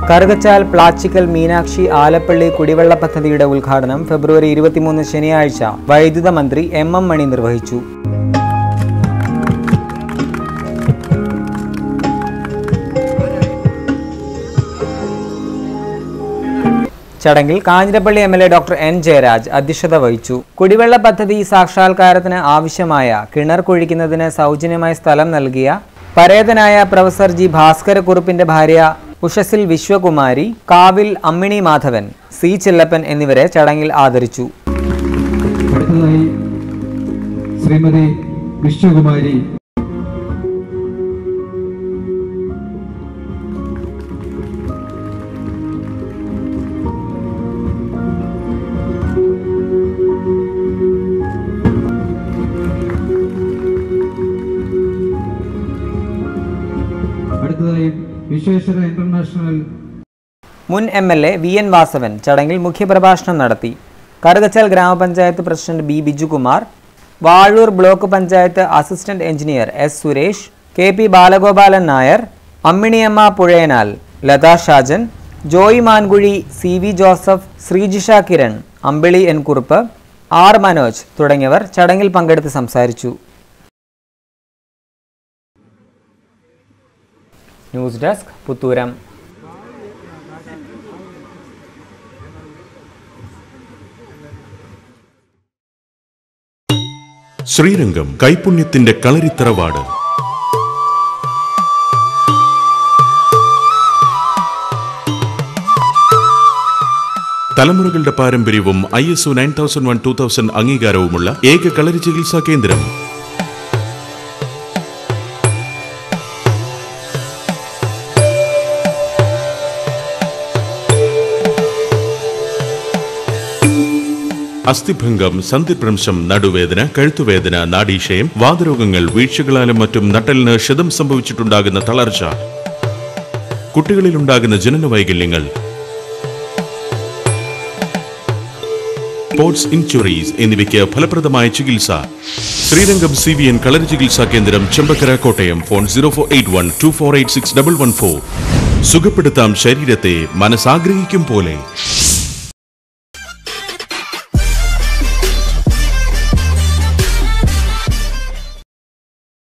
കറുകച്ചാൽ പ്ലാച്ചിക്കൽ മീനാക്ഷി ആലപ്പള്ളി കുടിവെള്ള പദ്ധതിയുടെ ഉദ്ഘാടനം ഫെബ്രുവരി ഇരുപത്തിമൂന്ന് ശനിയാഴ്ച വൈദ്യുത മന്ത്രി എം എം മണി നിർവഹിച്ചു ചടങ്ങിൽ Kanjirappally M L A doctor N Jayaraj അധ്യക്ഷത വഹിച്ചു കുടിവെള്ള പദ്ധതി സാക്ഷാത്കാരത്തിന് ആവശ്യമായ കിണർ കുഴിക്കുന്നതിന് സൗജന്യമായ സ്ഥലം നൽകിയ പരേതനായ പ്രൊഫസർ ജി ഭാസ്കരക്കുറുപ്പിന്റെ ഭാര്യ ഉഷസിൽ വിശ്വകുമാരി കാവിൽ അമ്മിണി മാധവൻ സി ചെല്ലപ്പൻ എന്നിവരെ ചടങ്ങിൽ ആദരിച്ചു അടുത്തതായി ശ്രീമതി വിഷ്ണുകുമാരി അടുത്തതായി വിശ്വേശ്വര ഇന്റർനാഷണൽ മുൻ M L A V N Vasavan ചടങ്ങിൽ മുഖ്യപ്രഭാഷണം നടത്തി കറുകച്ചാൽ ഗ്രാമപഞ്ചായത്ത് president B Bijukumar Vazhoor block panchayat assistant engineer S Suresh K P Balagopalan Nair Amminiyamma Puzhayanal Latha Shajan Joy Mankuzhi C V Joseph Sreejisha Kiran Ambili N Kurup R Manoj തുടങ്ങിയവർ ചടങ്ങിൽ പങ്കെടുത്ത് സംസാരിച്ചു ന്യൂസ് ഡെസ്ക് പുത്തൂരം ശ്രീരംഗം കൈപുണ്യത്തിന്റെ കളരിത്തറവാട് തലമുറകളുടെ പാരമ്പര്യവും I S O nine thousand one two thousand അംഗീകാരവുമുള്ള ഏക കളരി ചികിത്സാ കേന്ദ്രം അസ്ഥിഭംഗം സന്ധിഭ്രംശം നടുവേദന കഴുത്തുവേദന നാഡീക്ഷയം വാതരോഗങ്ങൾ വീഴ്ചകളാലും മറ്റും നട്ടലിന് ക്ഷതം സംഭവിച്ചിട്ടുണ്ടാകുന്ന തളർച്ച കുട്ടികളിലുണ്ടാകുന്ന ജനന വൈകല്യങ്ങൾ സ്പോർട്സ് ഇൻഷുറീസ് എന്നിവയ്ക്ക് ഫലപ്രദമായ ചികിത്സ Sreerangam C V N Kalari ചികിത്സാ കേന്ദ്രം Chembakkara Kottayam phone zero four eight one two four eight six double one four സുഖപ്പെടുത്താം ശരീരത്തെ മനസ്സാഗ്രഹിക്കും പോലെ